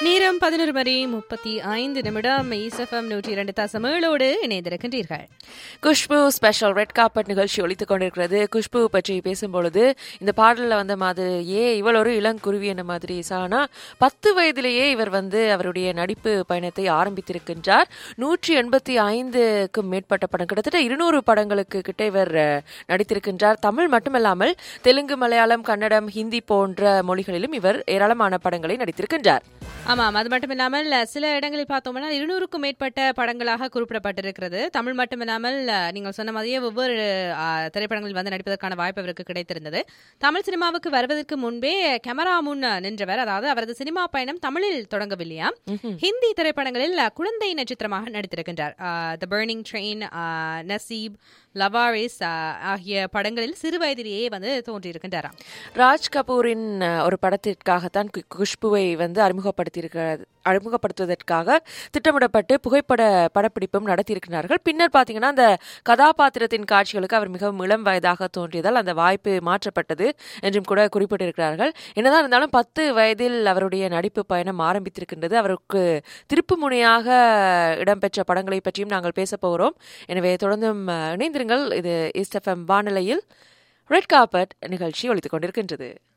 நேரம் பதினொரு மணி முப்பத்தி ஐந்து நிமிடம் இசஃபம் நூற்றி இரண்டு தசமேளோடு இணைந்திருக்கின்றீர்கள் குஷ்பு ஸ்பெஷல் ரெட் கார்பெட் நிகழ்ச்சி ஒழித்துக் கொண்டிருக்கிறது குஷ்பு பற்றி பேசும்பொழுது இந்த பாடலில் வந்த மாதிரி ஏ இவள் ஒரு இளங்குருவி என்ன மாதிரி சானா பத்து வயதிலேயே இவர் வந்து அவருடைய நடிப்பு பயணத்தை ஆரம்பித்திருக்கின்றார் நூற்றி எண்பத்தி ஐந்துக்கும் மேற்பட்ட படம் கிட்டத்தட்ட இருநூறு படங்களுக்கு கிட்ட இவர் அஹ், நடித்திருக்கின்றார் தமிழ் மட்டுமல்லாமல் தெலுங்கு மலையாளம் கன்னடம் ஹிந்தி போன்ற மொழிகளிலும் இவர் ஏராளமான படங்களை நடித்திருக்கின்றார் ஆமாம் அது மட்டும் இல்லாமல் அஹ், சில இடங்களில் பார்த்தோம்னா இருநூறுக்கும் மேற்பட்ட படங்களாக குறிப்பிடப்பட்டிருக்கிறது தமிழ் மட்டும் இல்லாமல் அஹ், நீங்கள் சொன்ன மாதிரியே ஒவ்வொரு அஹ், திரைப்படங்களில் வந்து நடிப்பதற்கான வாய்ப்பு அவருக்கு கிடைத்திருந்தது தமிழ் சினிமாவுக்கு வருவதற்கு முன்பே கேமரா முன் நின்றவர் அதாவது அவரது சினிமா பயணம் தமிழில் தொடங்கவில்லையா ஹிந்தி திரைப்படங்களில் அஹ், குழந்தை நட்சத்திரமாக நடித்திருக்கின்றார் த பர்னிங் ட்ரெயின் நசீப் லவாரிஸ் அஹ், ஆகிய படங்களில் சிறு வயதிலேயே வந்து தோன்றியிருக்கின்றாராம் ராஜ் கபூரின் அஹ், ஒரு படத்திற்காகத்தான் கு- குஷ்புவை வந்து அறிமுகப்படுத்தியிருக்க அறிமுகப்படுத்துவதற்காக திட்டமிடப்பட்டு புகைப்பட படப்பிடிப்பும் நடத்தியிருக்கிறார்கள் பின்னர் பார்த்தீங்கன்னா அந்த கதாபாத்திரத்தின் காட்சிகளுக்கு அவர் மிகவும் இளம் வயதாக தோன்றியதால் அந்த வாய்ப்பு மாற்றப்பட்டது என்றும் கூட குறிப்பிட்டிருக்கிறார்கள் என்னதான் இருந்தாலும் பத்து வயதில் அவருடைய நடிப்பு பயணம் ஆரம்பித்திருக்கின்றது அவருக்கு திருப்பு முனையாக இடம்பெற்ற படங்களை பற்றியும் நாங்கள் பேச போகிறோம் எனவே தொடர்ந்தும் அஹ், இணைந்திருங்கள் இது இஸ்டஃபம் வானிலையில் ரெட் கார்பெட் நிகழ்ச்சி ஒழித்துக் கொண்டிருக்கின்றது